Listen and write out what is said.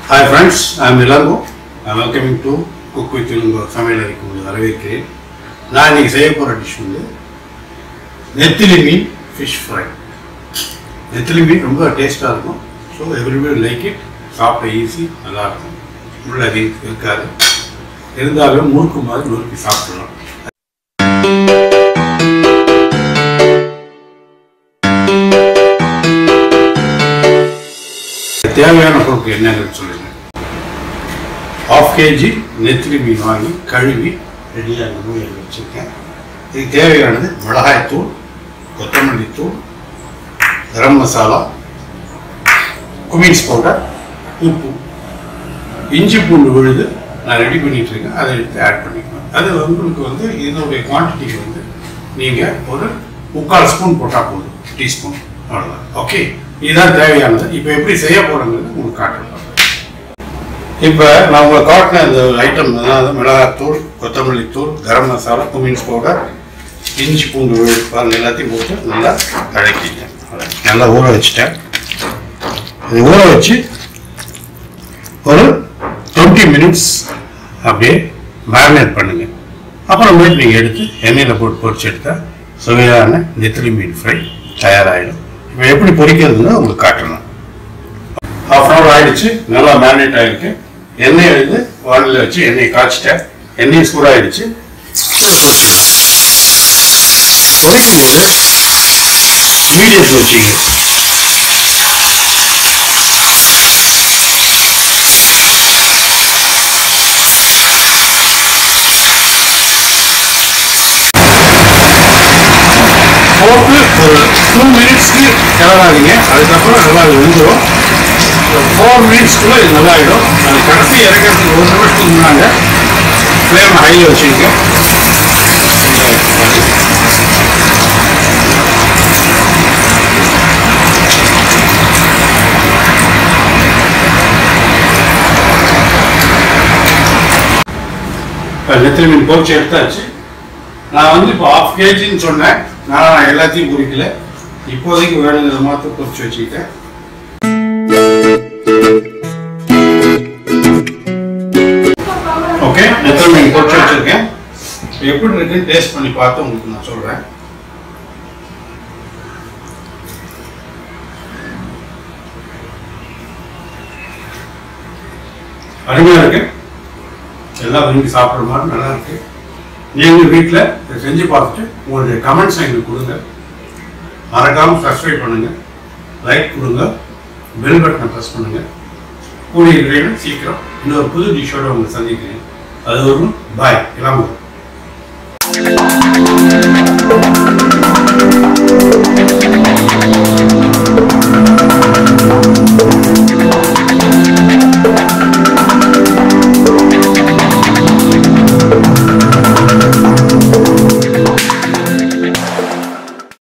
hi friends I'm Ilango I welcoming to cook with Ilango சமையல் அறைக்கு உங்களை வரவேற்கிறேன் நான் இன்னைக்கு செய்ய போகிற டிஷ் வந்து நெத்திலி மீன் ஃபிஷ் ஃப்ரை நெத்திலி மீன் ரொம்ப டேஸ்ட்டாக இருக்கும் ஸோ எவ்ரிபடி லைக் இட் சாப்பிட ஈஸி நல்லாயிருக்கும் உள்ள அது இருக்காது இருந்தாலும் முறுக்கு மாதிரி நொறுக்கி சாப்பிடலாம் தேவையான பொருட்கள் என்னன்னு சொல்லுங்க ஹாஃப் கேஜி நெத்திலி மீன் வாங்கி கழுவி ரெடியாக இந்த மூலையில் வச்சுருக்கேன் இதுக்கு தேவையானது மிளகாய்த்தூள் கொத்தமல்லி தூள் கரம் மசாலா குமீன்ஸ் பவுடர் உப்பு இஞ்சி பூண்டு விழுது நான் ரெடி பண்ணிட்டு இருக்கேன் அதை எடுத்து ஆட் பண்ணிக்குவேன் அது உங்களுக்கு வந்து இதனுடைய குவான்டிட்டி வந்து நீங்கள் ஒரு முக்கால் ஸ்பூன் போட்டால் போதும் டீஸ்பூன் அவ்வளோதான் ஓகே இதுதான் தேவையானது இப்போ எப்படி செய்ய போகிறோங்கிறது உங்களுக்கு காட்டுறேன் இப்போ நான் உங்களுக்கு காட்டின இந்த ஐட்டம் அதாவது மிளகாத்தூள் கொத்தமல்லி தூள் கரம் மசாலா குமின்ஸ் பவுடர் இஞ்சி பூண்டு விழுது பாருங்க எல்லாத்தையும் போட்டு நல்லா கலக்கிட்டேன் நல்லா ஊற வச்சுட்டேன் இது ஊற வச்சு ஒரு டுவெண்ட்டி மினிட்ஸ் அப்படியே மேரினேட் பண்ணுங்க அப்புறமேட்டு நீங்கள் எடுத்து எண்ணெயில் போட்டு பொரிச்சு எடுத்தால் சுவையான நெத்திலி மீன் ஃப்ரை தயாராகிடும் இப்போ எப்படி பொரிக்கிறதுன்னு உங்களுக்கு காட்டணும் ஹாஃப் அன் ஹவர் ஆயிடுச்சு நல்லா மேரினேட் ஆகிருக்கு எண்ணெய் எடுத்து வானில் வச்சு எண்ணெய் காய்ச்சிட்டேன் எண்ணெய் சூடாயிடுச்சு பொரிக்கும் போது மீடியத்தில் வச்சுங்க போட்டு ஒரு டூ மினிட்ஸ்க்கு கிளறாதீங்க அதுக்கப்புறம் நல்லா அது வெந்துடும் ஃபோர் மினிட்ஸ்க்குள்ள இது நல்லா ஆகிடும் அது கடைசி இறக்கிறதுக்கு ஒரு நிமிஷத்துக்கு முன்னாங்க ஃப்ளேம் ஹையில் வச்சுருக்கேன் நெத்திலி மீன் பொறிச்சு எடுத்தாச்சு நான் வந்து இப்போ ஆஃப் கேஜின்னு சொன்னேன் நான் எல்லாத்தையும் குறிக்கல இப்போதைக்கு வேணுங்கிற மாத்திரம் குறிச்சு வச்சுக்கிட்டேன் ஓகே நெத்திலி மீன் பொறிச்சு வச்சிருக்கேன் எப்படி இருக்குன்னு டேஸ்ட் பண்ணி பார்த்து உங்களுக்கு நான் சொல்றேன் அருமையா இருக்கு எல்லாம் விரும்பி சாப்பிட்ற மாதிரி நல்லா இருக்கு நீங்கள் வீட்டில் இதை செஞ்சு பார்த்துட்டு உங்களுடைய கமெண்ட்ஸ் எங்களுக்கு கொடுங்க மறக்காமல் சப்ஸ்கிரைப் பண்ணுங்க லைக் கொடுங்க பெல் பட்டனை ப்ரெஸ் பண்ணுங்க கூடிய விரைவில் சீக்கிரம் இன்னொரு புது டிஷ்ஷோட உங்களை சந்திக்கிறேன் அது ஒரு பாய் இல்லாமல்